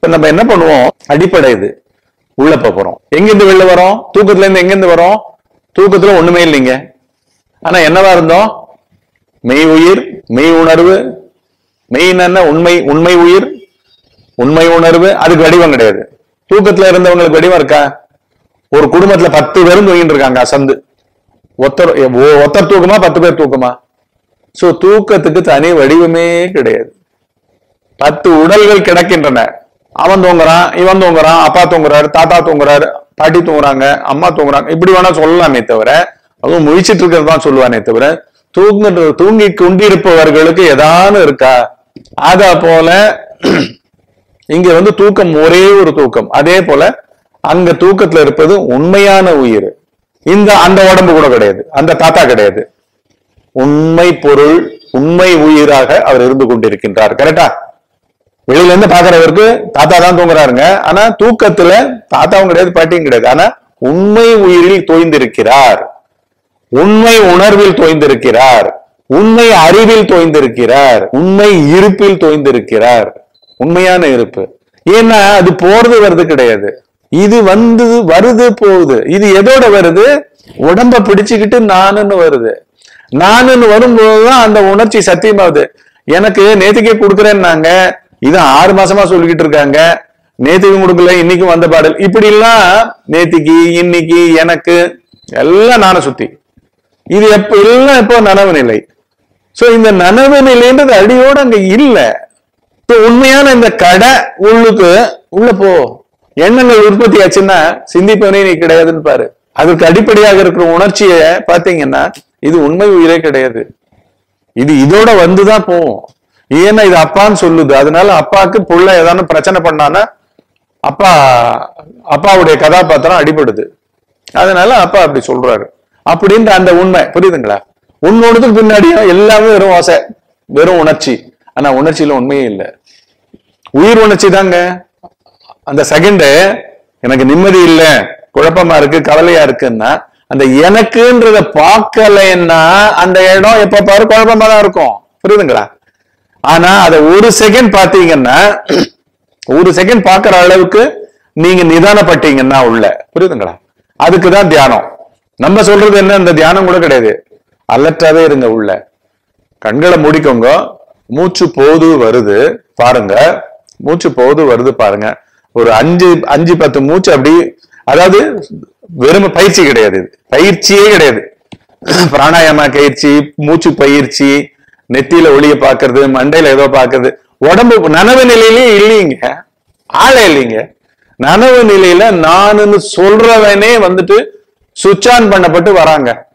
இப்ப நம்ம என்ன பண்ணுவோம் அடிப்படை இது உள்ள போப் போறோம் எங்கிருந்து வெளில வரோம் தூக்கத்துல இருந்து எங்கிருந்து வரோம் தூக்கத்துல ஒண்ணுமே இல்லைங்க ஆனா என்னவா இருந்தோம் மெய் உயிர் மெய் உணர்வு மெய் என்ன உண்மை உண்மை உயிர் உண்மை உணர்வு அதுக்கு வடிவம் கிடையாது தூக்கத்துல இருந்தவங்களுக்கு வடிவம் இருக்கா ஒரு குடும்பத்துல பத்து பேரும் தூங்கிட்டு இருக்காங்க அசந்து ஒத்தர் ஒ- ஒத்தர் தூக்கமா பத்து பேர் தூக்கமா சோ தூக்கத்துக்கு தனி வடிவமே கிடையாது பத்து உடல்கள் கிடக்கின்றன அவன் தூங்குறான் இவன் தூங்குறான் அப்பா தூங்குறாரு தாத்தா தூங்குறாரு பாட்டி தூங்குறாங்க அம்மா தூங்குறாங்க இப்படி வேணா சொல்லலாமே தவிர அதுவும் முழிச்சிட்டு இருக்கிறது தான் சொல்லுவானே தவிர தூங்கு தூங்கி கொண்டிருப்பவர்களுக்கு ஏதானு இருக்கா அத போல இங்க வந்து தூக்கம் ஒரே ஒரு தூக்கம் அதே போல அங்க தூக்கத்துல இருப்பது உண்மையான உயிர் இந்த அந்த உடம்பு கூட கிடையாது அந்த தாத்தா கிடையாது உண்மை பொருள் உண்மை உயிராக அவர் இருந்து கொண்டிருக்கின்றார் கரெக்டா வெளியில இருந்து பாக்குறவருக்கு தாத்தா தான் தூங்குறாருங்க ஆனா தூக்கத்துல தாத்தாவும் கிடையாது பாட்டியும் கிடையாது ஆனா உண்மை உயிரில் தோய்ந்திருக்கிறார் உண்மை உணர்வில் தோய்ந்திருக்கிறார் உண்மை அறிவில் தோய்ந்திருக்கிறார் உண்மை இருப்பில் தோய்ந்திருக்கிறார் உண்மையான இருப்பு ஏன்னா அது போறது வருது கிடையாது இது வந்து வருது போகுது இது எதோட வருது உடம்ப பிடிச்சுக்கிட்டு நானுன்னு வருது நானுன்னு வரும்போதுதான் அந்த உணர்ச்சி சத்தியமாகுது எனக்கு நேத்துக்கே கொடுக்குறேன்னாங்க இது ஆறு மாசமா சொல்லிக்கிட்டு இருக்காங்க நேத்துக்கும் கொடுக்கல இன்னைக்கும் வந்த பாடல் இப்படி எல்லாம் நேத்திக்கு இன்னைக்கு எனக்கு எல்லாம் நான சுத்தி இது எப்ப எல்லாம் இப்போ நனவு நிலை சோ இந்த நனவு நிலைன்றது அடியோட அங்க இல்ல So, உண்மையான இந்த கடை உள்ளுக்கு உள்ள போ எண்ணங்கள் உற்பத்தி ஆச்சுன்னா சிந்திப்பவனே நீ கிடையாதுன்னு பாரு அதுக்கு அடிப்படையாக இருக்கிற உணர்ச்சியை பாத்தீங்கன்னா இது உண்மை உயிரே கிடையாது இது இதோட வந்துதான் போகும் ஏன்னா இது அப்பான்னு சொல்லுது அதனால அப்பாவுக்கு புள்ள ஏதாவது பிரச்சனை பண்ணானா அப்பா அப்பாவுடைய கதாபாத்திரம் அடிபடுது அதனால அப்பா அப்படி சொல்றாரு அப்படின்ற அந்த உண்மை புரியுதுங்களா உன்னோடதுக்கு பின்னாடியும் எல்லாமே வெறும் ஆசை வெறும் உணர்ச்சி ஆனா உணர்ச்சியில உண்மையே இல்லை உயிர் உணர்ச்சி தாங்க அந்த செகண்ட் எனக்கு நிம்மதி இல்ல குழப்பமா இருக்கு கவலையா இருக்குன்னா அந்த எனக்குன்றத பார்க்கலைன்னா அந்த இடம் எப்ப பாரு குழப்பமா தான் இருக்கும் புரியுதுங்களா ஆனா அத ஒரு செகண்ட் பாத்தீங்கன்னா ஒரு செகண்ட் பாக்குற அளவுக்கு நீங்க நிதானப்பட்டீங்கன்னா உள்ள புரியுதுங்களா அதுக்கு தான் தியானம் நம்ம சொல்றது என்ன இந்த தியானம் கூட கிடையாது அலர்ட்டாவே இருங்க உள்ள கண்களை மூடிக்கோங்க மூச்சு போது வருது பாருங்க மூச்சு போது வருது பாருங்க ஒரு அஞ்சு அஞ்சு பத்து மூச்சு அப்படி அதாவது வெறும் பயிற்சி கிடையாது இது பயிற்சியே கிடையாது பிராணாயாம பயிற்சி மூச்சு பயிற்சி நெத்தியில ஒளிய பாக்குறது மண்டையில ஏதோ பாக்குறது உடம்பு நனவு நிலையிலே இல்லைங்க ஆளே இல்லைங்க நனவு நிலையில நானுன்னு சொல்றவனே வந்துட்டு சுவிட்ச் ஆன் பண்ணப்பட்டு வராங்க